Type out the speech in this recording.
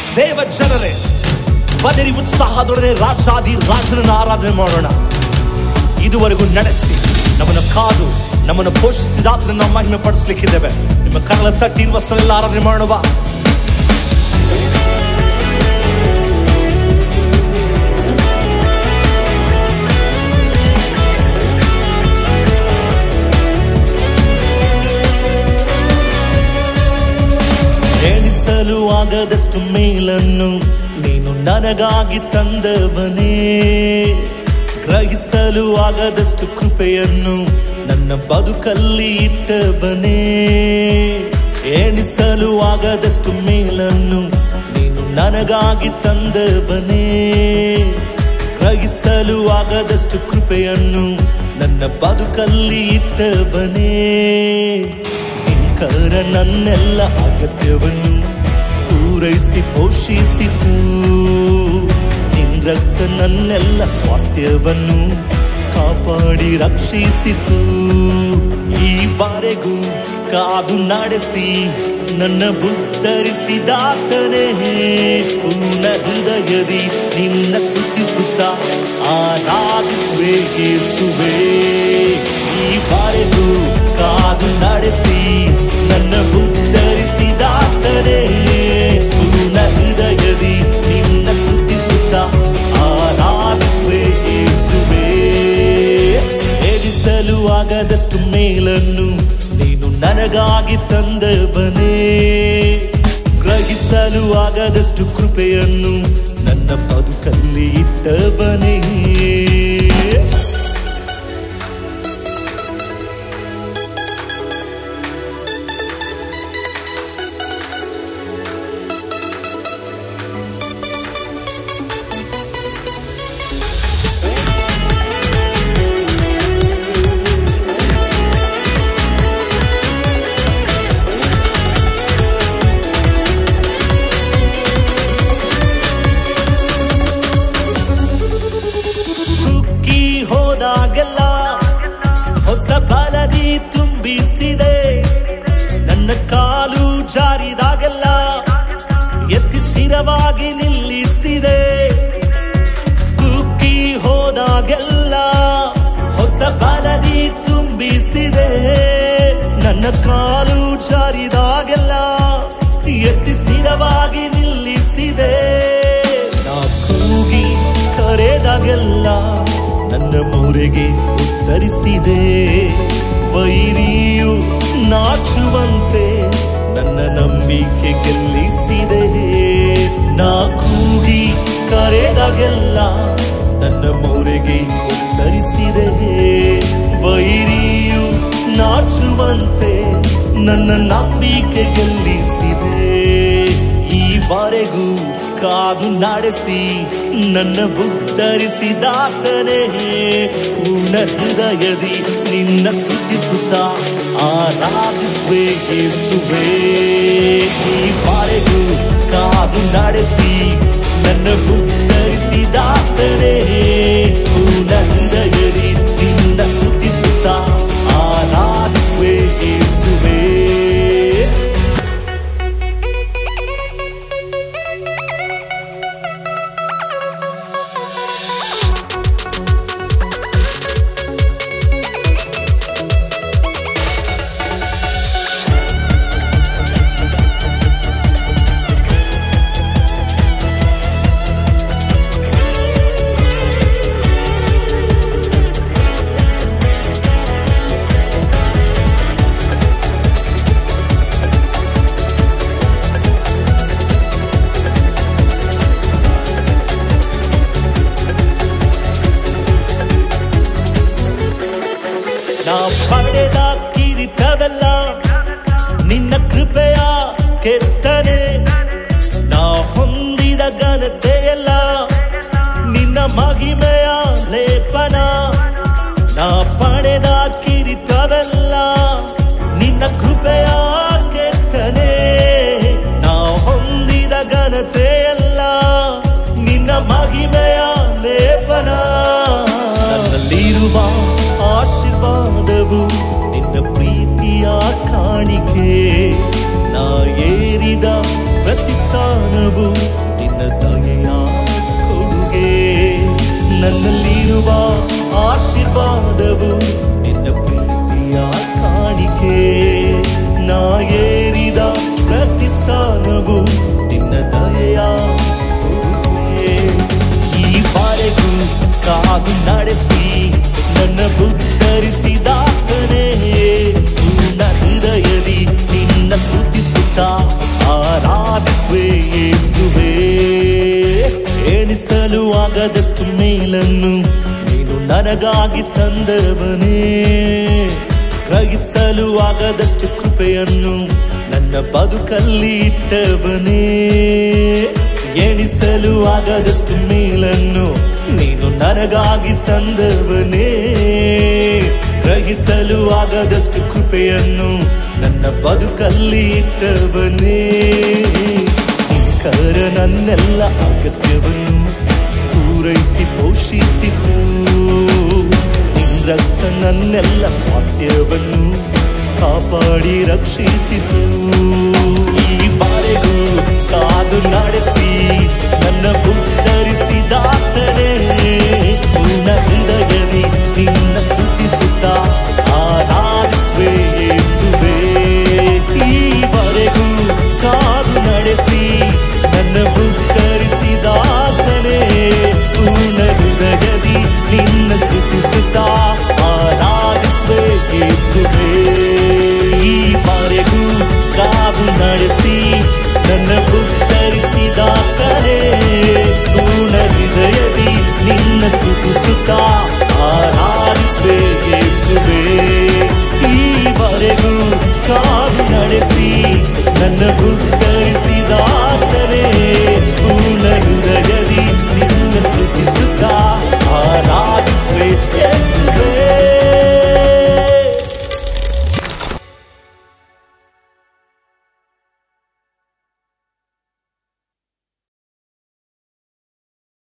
ದೇವ ಜನರೇ ಬದರಿ ಉತ್ಸಾಹದೊಡನೆ ರಾಜಾದಿ ರಾಜನನ್ನು ಆರಾಧನೆ ಮಾಡೋಣ ಇದುವರೆಗೂ ನಡೆಸಿ ನಮ್ಮನ್ನು ಕಾದು ನಮ್ಮನ್ನು ಪೋಷಿಸಿದಾತನ ನಾವು ಮಹಿಮೆ ಪಡಿಸ್ಲಿಕ್ಕಿದ್ದೇವೆ ನಿಮ್ಮ ಕರಳ ತಟ್ಟಿ ಇರುವ ಸ್ಥಳದಲ್ಲಿ ಆರಾಧನೆ ಮಾಡುವ ಎಣಿಸಲು ಆಗದಷ್ಟು ಮೇಲನ್ನು ನೀನು ನನಗಾಗಿ ತಂದವನೇ ಗ್ರಹಿಸಲು ಆಗದಷ್ಟು ಕೃಪೆಯನ್ನು ನನ್ನ ಬದುಕಲ್ಲಿ ಇಟ್ಟವನೇ ಎಣಿಸಲು ಆಗದಷ್ಟು ಮೇಲನ್ನು ನೀನು ನನಗಾಗಿ ತಂದವನೇ ಗ್ರಹಿಸಲು ಆಗದಷ್ಟು ಕೃಪೆಯನ್ನು ನನ್ನ ಬದುಕಲ್ಲಿ ಇಟ್ಟವನೇ ನಿಂಕರ ನನ್ನೆಲ್ಲ ಅಗತ್ಯವನ್ನು ಪೂರೈಸಿ ಪೋಷಿಸಿತು ನಿನ್ ರಕ್ತ ನನ್ನೆಲ್ಲ ಸ್ವಾಸ್ಥ್ಯವನ್ನು ಕಾಪಾಡಿ ರಕ್ಷಿಸಿತು ಈವರೆಗೂ ಕಾದು ನಡೆಸಿ ನನ್ನ ಬುದ್ಧರಿಸಿದಾತನೇ ಪೂರ್ಣ ಹೃದಯದಿ ನಿನ್ನ ಸ್ತುತಿಸುತ್ತ ಆರಾಧಿಸುವೆ ಯೇಸುವೆ ಈವರೆಗೂ ಕಾದು ನಡೆಸಿ ನನ್ನ ಬುದ್ಧರಿಸಿದಾತನೇ ಪೂರ್ಣ ಹೃದಯದಿ ನಿನ್ನ ಸ್ತುತಿಸುತ್ತ ಆರಾಧಿಸುವೆ ಯೇಸುವೆ ಎಣಿಸಲು ಆಗದಷ್ಟು ಮೇಲನ್ನು ನೀನು ನನಗಾಗಿ ತಂದವನೇ ಗ್ರಹಿಸಲು ಆಗದಷ್ಟು ಕೃಪೆಯನ್ನು ನನ್ನ ಬದುಕಲ್ಲಿ ಇಟ್ಟವನೇ ಕುಕ್ಕಿ ಹೋದಾಗೆಲ್ಲ ಹೊಸ ಬಲದಿ ತುಂಬಿಸಿದೆ ನನ್ನ ಕಾಲು ಜಾರಿದಾಗೆಲ್ಲ ಎತ್ತಿ ಸ್ಥಿರವಾಗಿ ನಿಲ್ಲಿಸಿದೆ ಕುಕ್ಕಿ ಹೋದಾಗೆಲ್ಲ ಹೊಸ ಬಲದಿ ತುಂಬಿಸಿದೆ ನನ್ನ ಕಾಲು ಜಾರಿದಾಗೆಲ್ಲ ಎತ್ತಿ ಸ್ಥಿರವಾಗಿ ನಿಲ್ಲಿಸಿದೆ ನಾ ಕೂಗಿ ಕರೆದಾಗೆಲ್ಲ ನನ್ನ ಮೊರೆಗೆ ಉತ್ತರಿಸಿದೆ ವೈರಿಯು ನಾಚುವಂತೆ ನನ್ನ ನಂಬಿಕೆ ಗೆಲ್ಲಿಸಿದೆ ನಾ ಕೂಗಿ ಕರೆದಾಗೆಲ್ಲ ನನ್ನ ಮೊರೆಗೆ ಉತ್ತರಿಸಿದೆ ವೈರಿಯು ನಾಚುವಂತೆ ನನ್ನ ನಂಬಿಕೆ ಗೆಲ್ಲಿಸಿದೆ ಈವರೆಗೂ ಕಾದು ನಡೆಸಿ ನನ್ನ ಉತ್ತರಿಸಿದಾತನೇ ಪೂರ್ಣ ಹೃದಯದಿ ನಿನ್ನ ಸ್ತುತಿಸುತ್ತ ಆರಾಧಿಸುವೆ ಯೇಸುವೆ ಈವರೆಗೂ ಕಾದು ನಡೆಸಿ ನನ್ನ ಉತ್ತರಿಸಿದಾತನೇ ಪೂರ್ಣ ಹೃದಯದಿ ನಿನ್ನ ಸ್ತುತಿಸುತ್ತ ಆರಾಧಿಸುವೆ ಯೇಸುವೆ ನಾ ಪಡೆದ ಕಿರೀಟವೆಲ್ಲ ನಿನ್ನ ಕೃಪೆಯ ಕೆತ್ತನೆ ನಾ ಹೊಂದಿದ ಘನತೆಯೆಲ್ಲ ನಿನ್ನ ಮಹಿಮೆಯ ಲೇಪನ ನಾ ಪಡೆದ ಕಿರೀಟವೆಲ್ಲ ನಿನ್ನ ಕೃಪೆಯ ಕೆತ್ತನೆ ನಾ ಹೊಂದಿದ ಘನತೆಯೆಲ್ಲ ನಿನ್ನ ಮಹಿಮೆಯ ಲೇಪನ ನನ್ನಲ್ಲಿರುವ ಆಶೀರ್ವಾದವು ನಿನ್ನ ಪ್ರೀತಿಯ ಕಾಣಿಕೆ ನಾ ಏರಿದ ಪ್ರತಿಷ್ಠಾನವು ಆಗದಷ್ಟು ಮೇಲನ್ನು ನೀನು ನನಗಾಗಿ ತಂದವನೇ ಗ್ರಹಿಸಲು ಆಗದಷ್ಟು ಕೃಪೆಯನ್ನು ನನ್ನ ಬದುಕಲ್ಲಿ ಇಟ್ಟವನೇ ಎಣಿಸಲು ಆಗದಷ್ಟು ಮೇಲನ್ನು ನೀನು ನನಗಾಗಿ ತಂದವನೇ ಗ್ರಹಿಸಲು ಆಗದಷ್ಟು ಕೃಪೆಯನ್ನು ನನ್ನ ಬದುಕಲ್ಲಿ ಇಟ್ಟವನೇ ಕರ ನನ್ನೆಲ್ಲ ಅಗತ್ಯವನ್ನು ಪೂರೈಸಿ ಪೋಷಿಸಿತು ನಿನ್ ರಕ್ತ ನನ್ನೆಲ್ಲ ಸ್ವಾಸ್ಥ್ಯವನ್ನು ಕಾಪಾಡಿ ರಕ್ಷಿಸಿತು ಈ ಬಾಳೆಗೂ ಕಾದು ನಡೆಸಿ ನನ್ನ ಉತ್ತರಿಸಿದಾತನೇ ಪೂರ್ಣ ಹೃದಯದಿ ನಿನ್ನ ಸ್ತುತಿಸುತ್ತಾ ಆರಾಧಿಸುವೆ ಯೇಸುವೇ ಈವರೆಗೂ ಕಾದು ನಡೆಸಿ ನನ್ನ ಉತ್ತರಿಸಿದಾತನೇ ಪೂರ್ಣ ಹೃದಯದಿ ನಿನ್ನ ಸ್ತುತಿಸುತ್ತಾ ಆರಾಧಿಸುವೆ ಯೇಸುವೇ ಈವರೆಗೂ ಕಾದು ನಡೆಸಿ ನನ್ನ ಉತ್ತರಿಸಿದಾತನೇ ಪೂರ್ಣ ಹೃದಯದಿ ನಿನ್ನ ಸ್ತುತಿಸುತ್ತಾ ಆರಾಧಿಸುವೆ ಯೇಸುವೇ ಈವರೆಗೂ ಕಾದು ನಡೆಸಿ ನನ್ನ ಬುದ್ಧಿ